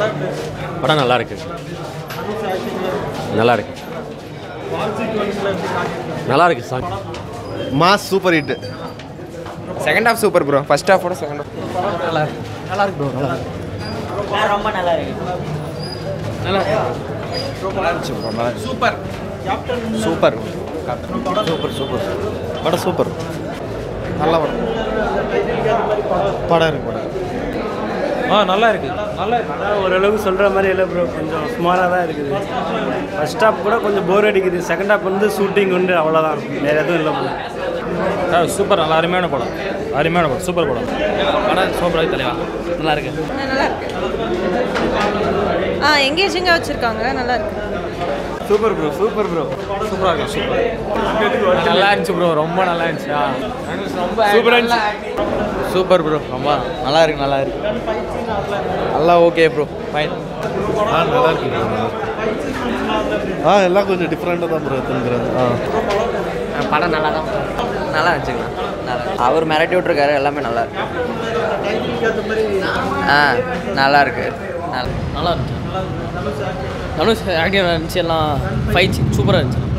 படம் நல்லா இருக்கு நல்லா இருக்கு நல்லா இருக்கு song mass super hit second half super bro first ஹாஃபோட செகண்ட் ஹாஃப் ரொம்ப நல்லா இருக்கு சூப்பர் சூப்பர் சூப்பர் சூப்பர் படம் சூப்பர் நல்ல படம் படம் இருக்கு படம் ஆ நல்லா இருக்கு நல்லா இருக்கு ஓரளவுக்கு சொல்கிற மாதிரி இல்லை ப்ரோ கொஞ்சம் சுமாராக தான் இருக்குது ஃபர்ஸ்ட் ஹாப் கூட கொஞ்சம் போர் அடிக்குது செகண்ட் ஹாப் வந்து ஷூட்டிங் உண்டு அவ்வளோதான் வேறு எதுவும் இல்லை ப்ரோ சூப்பர் நல்லா அருமையான படம் அருமையான படம் சூப்பர் படம் படம் சூப்பராக தலைவா நல்லா இருக்கு நல்லா இருக்கு ஆ எங்கேஜிங்காக வச்சுருக்காங்க நல்லா இருக்கு சூப்பர் ப்ரோ சூப்பர் ப்ரோ சூப்பராக இருக்கு சூப்பர் நல்லா இருந்துச்சு ப்ரோ ரொம்ப நல்லா இருந்துச்சு ரொம்ப சூப்பராக இருந்துச்சு சூப்பர் ப்ரோ ரொம்ப நல்லா இருக்கு நல்லா இருக்கு நல்லா ஓகே ப்ரோ ஃபைன் ஆ நல்லா இருக்கு ஆ எல்லாம் கொஞ்சம் டிஃப்ரெண்ட்டாக தான் ப்ரோ எடுத்துக்கிறது ஆ படம் நல்லா தான் நல்லா இருந்துச்சுங்களா நல்லா அவர் மிரட்டி விட்ருக்காரு எல்லாமே நல்லா இருக்கு ஆ நல்லா இருக்கு நல்லா நல்லா இருந்துச்சு தனுஷ் ஆக்டிவ் இருந்துச்சு எல்லாம் ஃபைட் சூப்பராக இருந்துச்சு